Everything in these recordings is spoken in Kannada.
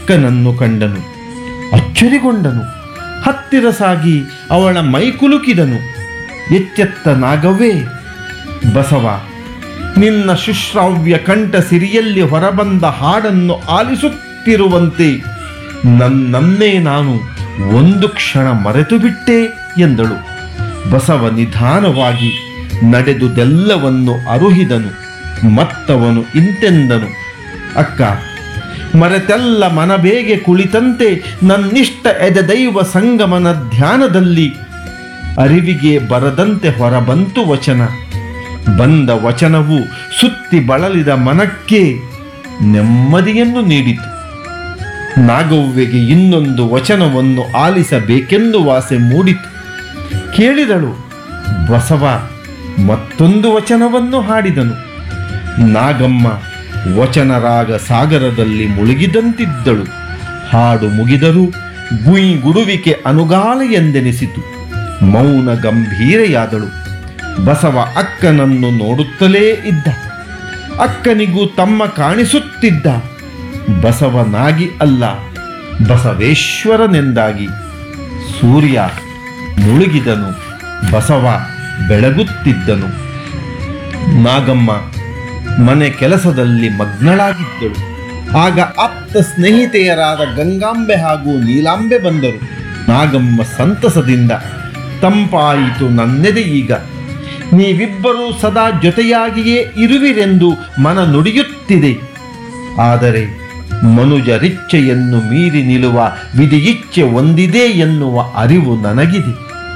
ಅಕ್ಕನನ್ನು ಕಂಡನು ಅಚ್ಚರಿಗೊಂಡನು ಹತ್ತಿರ ಸಾಗಿ ಅವಳ ಮೈಕುಲುಕಿದನು ಎಚ್ಚೆತ್ತ ನಾಗವೇ ಬಸವ ನಿನ್ನ ಶುಶ್ರಾವ್ಯ ಕಂಠ ಸಿರಿಯಲ್ಲಿ ಹೊರಬಂದ ಹಾಡನ್ನು ಆಲಿಸುತ್ತಿರುವಂತೆ ನನ್ನನ್ನೇ ನಾನು ಒಂದು ಕ್ಷಣ ಮರೆತು ಬಿಟ್ಟೆ ಎಂದಳು ಬಸವ ನಿಧಾನವಾಗಿ ನಡೆದುದೆಲ್ಲವನ್ನು ಅರುಹಿದನು ಮತ್ತವನು ಇಂತೆಂದನು ಅಕ್ಕ ಮರೆತೆಲ್ಲ ಮನಬೇಗೆ ಕುಳಿತಂತೆ ನನ್ನಿಷ್ಟ ಎದೆದೈವ ಸಂಗಮನ ಧ್ಯಾನದಲ್ಲಿ ಅರಿವಿಗೆ ಬರದಂತೆ ಹೊರಬಂತು ವಚನ ಬಂದ ವಚನವು ಸುತ್ತಿ ಬಳಲಿದ ಮನಕ್ಕೆ ನೆಮ್ಮದಿಯನ್ನು ನೀಡಿತು ನಾಗವ್ವೆಗೆ ಇನ್ನೊಂದು ವಚನವನ್ನು ಆಲಿಸಬೇಕೆಂದು ವಾಸೆ ಮೂಡಿತು ಕೇಳಿದಳು ಬಸವ ಮತ್ತೊಂದು ವಚನವನ್ನು ಹಾಡಿದನು ನಾಗಮ್ಮ ವಚನರಾಗ ಸಾಗರದಲ್ಲಿ ಮುಳುಗಿದಂತಿದ್ದಳು ಹಾಡು ಮುಗಿದರೂ ಗುಯಿ ಗುಡುವಿಕೆ ಅನುಗಾಲ ಎಂದೆನಿಸಿತು ಮೌನ ಗಂಭೀರೆಯಾದಳು ಬಸವ ಅಕ್ಕನನ್ನು ನೋಡುತ್ತಲೇ ಇದ್ದ ಅಕ್ಕನಿಗೂ ತಮ್ಮ ಕಾಣಿಸುತ್ತಿದ್ದ ಬಸವನಾಗಿ ಅಲ್ಲ ಬಸವೇಶ್ವರನೆಂದಾಗಿ ಸೂರ್ಯ ಮುಳುಗಿದನು ಬಸವ ಬೆಳಗುತ್ತಿದ್ದನು ನಾಗಮ್ಮ ಮನೆ ಕೆಲಸದಲ್ಲಿ ಮಗ್ನಳಾಗಿದ್ದಳು ಆಗ ಆಪ್ತ ಸ್ನೇಹಿತೆಯರಾದ ಗಂಗಾಂಬೆ ಹಾಗೂ ನೀಲಾಂಬೆ ಬಂದರು ನಾಗಮ್ಮ ಸಂತಸದಿಂದ ತಂಪಾಯಿತು ನನ್ನೆದೆ ಈಗ ನೀವಿಬ್ಬರೂ ಸದಾ ಜೊತೆಯಾಗಿಯೇ ಇರುವಿರೆಂದು ಮನ ನುಡಿಯುತ್ತಿದೆ ಆದರೆ ಮನುಜರಿಚ್ಛೆಯನ್ನು ಮೀರಿ ನಿಲ್ಲುವ ವಿಧಿಯಿಚ್ಛೆ ಒಂದಿದೆ ಎನ್ನುವ ಅರಿವು ನನಗಿದೆ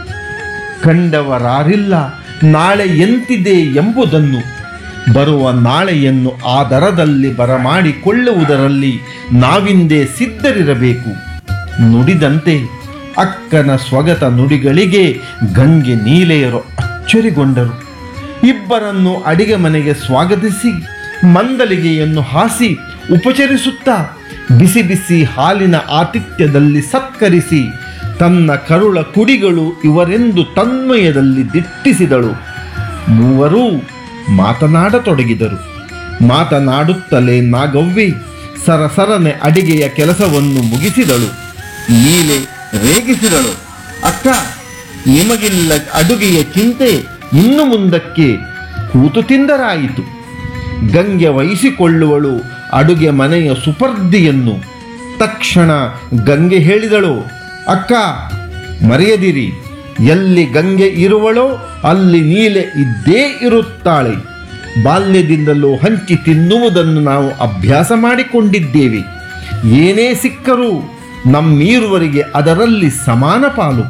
ಕಂಡವರಾರಿಲ್ಲ ನಾಳೆ ಎಂತಿದೆ ಎಂಬುದನ್ನು ಬರುವ ನಾಳೆಯನ್ನು ಆ ದರದಲ್ಲಿ ಬರಮಾಡಿಕೊಳ್ಳುವುದರಲ್ಲಿ ನಾವಿಂದೇ ಸಿದ್ಧರಿರಬೇಕು ನುಡಿದಂತೆ ಅಕ್ಕನ ಸ್ವಗತ ನುಡಿಗಳಿಗೆ ಗಂಗೆ ನೀಲೆಯರು ಅಚ್ಚರಿಗೊಂಡರು ಇಬ್ಬರನ್ನು ಅಡಿಗೆ ಮನೆಗೆ ಸ್ವಾಗತಿಸಿ ಮಂದಲಿಗೆಯನ್ನು ಹಾಸಿ ಉಪಚರಿಸುತ್ತಾ ಬಿಸಿ ಬಿಸಿ ಹಾಲಿನ ಆತಿಥ್ಯದಲ್ಲಿ ಸತ್ಕರಿಸಿ ತನ್ನ ಕರುಳ ಕುಡಿಗಳು ಇವರೆಂದು ತನ್ಮಯದಲ್ಲಿ ದಿಟ್ಟಿಸಿದಳು ಮೂವರೂ ಮಾತನಾಡತೊಡಗಿದರು ಮಾತನಾಡುತ್ತಲೇ ನಾಗವ್ವಿ ಸರಸರನೆ ಅಡಿಗೆಯ ಕೆಲಸವನ್ನು ಮುಗಿಸಿದಳು ನೀಲೆ ರೇಗಿಸಿದಳು ಅಕ್ಕ ನಿಮಗಿಲ್ಲ ಅಡುಗೆಯ ಚಿಂತೆ ಇನ್ನು ಮುಂದಕ್ಕೆ ಕೂತು ತಿಂದರಾಯಿತು ಗಂಗೆ ವಹಿಸಿಕೊಳ್ಳುವಳು ಅಡುಗೆ ಮನೆಯ ಸುಪರ್ದಿಯನ್ನು ತಕ್ಷಣ ಗಂಗೆ ಹೇಳಿದಳು ಅಕ್ಕ ಮರೆಯದಿರಿ ಎಲ್ಲಿ ಗಂಗೆ ಇರುವಳೋ ಅಲ್ಲಿ ನೀಲೆ ಇದ್ದೇ ಇರುತ್ತಾಳೆ ಬಾಲ್ಯದಿಂದಲೂ ಹಂಚಿ ತಿನ್ನುವುದನ್ನು ನಾವು ಅಭ್ಯಾಸ ಮಾಡಿಕೊಂಡಿದ್ದೇವೆ ಏನೇ ಸಿಕ್ಕರೂ ನಮ್ಮೀರುವರಿಗೆ ಅದರಲ್ಲಿ ಸಮಾನ ಪಾಲು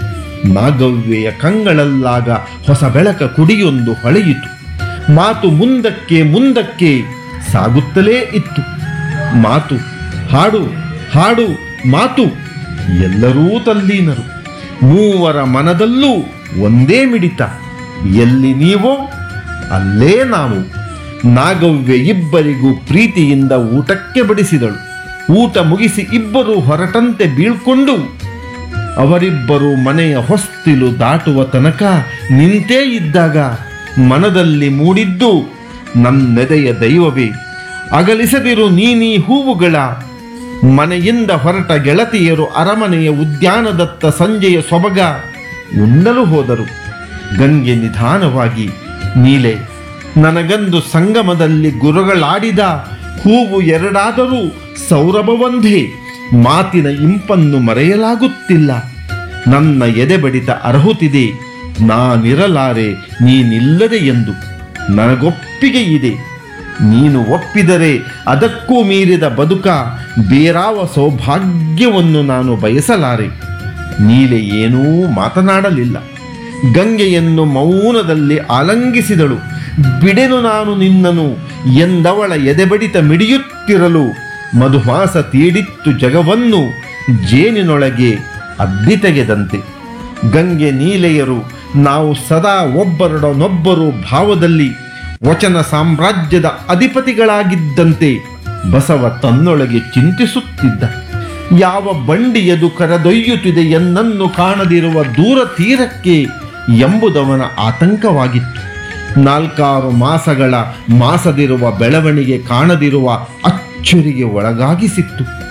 ನಾಗವ್ಯೆಯ ಕಂಗಳಲ್ಲಾಗ ಹೊಸ ಬೆಳಕ ಕುಡಿಯೊಂದು ಹೊಳೆಯಿತು ಮಾತು ಮುಂದಕ್ಕೆ ಮುಂದಕ್ಕೆ ಸಾಗುತ್ತಲೇ ಇತ್ತು ಮಾತು ಹಾಡು ಹಾಡು ಮಾತು ಎಲ್ಲರೂ ತಲ್ಲೀನರು ಮೂವರ ಮನದಲ್ಲೂ ಒಂದೇ ಮಿಡಿತ ಎಲ್ಲಿ ನೀವೋ ಅಲ್ಲೇ ನಾವು ನಾಗವ್ಯ ಇಬ್ಬರಿಗೂ ಪ್ರೀತಿಯಿಂದ ಊಟಕ್ಕೆ ಬಡಿಸಿದಳು ಊಟ ಮುಗಿಸಿ ಇಬ್ಬರು ಹೊರಟಂತೆ ಬೀಳ್ಕೊಂಡು ಅವರಿಬ್ಬರು ಮನೆಯ ಹೊಸ್ತಿಲು ದಾಟುವ ತನಕ ನಿಂತೇ ಇದ್ದಾಗ ಮನದಲ್ಲಿ ಮೂಡಿದ್ದು ನನ್ನೆದೆಯ ದೈವವೇ ಅಗಲಿಸದಿರು ನೀನೀ ಹೂವುಗಳ ಮನೆಯಿಂದ ಹೊರಟ ಗೆಳತಿಯರು ಅರಮನೆಯ ಉದ್ಯಾನದತ್ತ ಸಂಜೆಯ ಸೊಬಗ ಉಣ್ಣಲು ಹೋದರು ಗಂಗೆ ನಿಧಾನವಾಗಿ ನೀಲೆ ನನಗಂದು ಸಂಗಮದಲ್ಲಿ ಗುರುಗಳಾಡಿದ ಹೂವು ಎರಡಾದರೂ ಸೌರಭವೊಂದೇ ಮಾತಿನ ಇಂಪನ್ನು ಮರೆಯಲಾಗುತ್ತಿಲ್ಲ ನನ್ನ ಎದೆ ಬಡಿತ ಅರ್ಹುತ್ತಿದೆ ನಾನಿರಲಾರೆ ನೀನಿಲ್ಲದೆ ಎಂದು ನನಗೊಪ್ಪಿಗೆ ಇದೆ ನೀನು ಒಪ್ಪಿದರೆ ಅದಕ್ಕೂ ಮೀರಿದ ಬದುಕ ಬೇರಾವ ಸೌಭಾಗ್ಯವನ್ನು ನಾನು ಬಯಸಲಾರೆ ನೀಲೆ ಏನೂ ಮಾತನಾಡಲಿಲ್ಲ ಗಂಗೆಯನ್ನು ಮೌನದಲ್ಲಿ ಆಲಂಗಿಸಿದಳು ಬಿಡೆನು ನಾನು ನಿನ್ನನು ಎಂದವಳ ಎದೆಬಡಿತ ಮಿಡಿಯುತ್ತಿರಲು ಮಧುಮಾಸ ತೀಡಿತ್ತು ಜಗವನ್ನು ಜೇನಿನೊಳಗೆ ಅದ್ದಿ ತೆಗೆದಂತೆ ಗಂಗೆ ನೀಲೆಯರು ನಾವು ಸದಾ ಒಬ್ಬರೊಡನೊಬ್ಬರು ಭಾವದಲ್ಲಿ ವಚನ ಸಾಮ್ರಾಜ್ಯದ ಅಧಿಪತಿಗಳಾಗಿದ್ದಂತೆ ಬಸವ ತನ್ನೊಳಗೆ ಚಿಂತಿಸುತ್ತಿದ್ದ ಯಾವ ಬಂಡಿಯದು ಕರೆದೊಯ್ಯುತ್ತಿದೆ ಎನ್ನನ್ನು ಕಾಣದಿರುವ ದೂರ ತೀರಕ್ಕೆ ಎಂಬುದವನ ಆತಂಕವಾಗಿತ್ತು ನಾಲ್ಕಾರು ಮಾಸಗಳ ಮಾಸದಿರುವ ಬೆಳವಣಿಗೆ ಕಾಣದಿರುವ ಅಚ್ಚರಿಗೆ ಒಳಗಾಗಿಸಿತ್ತು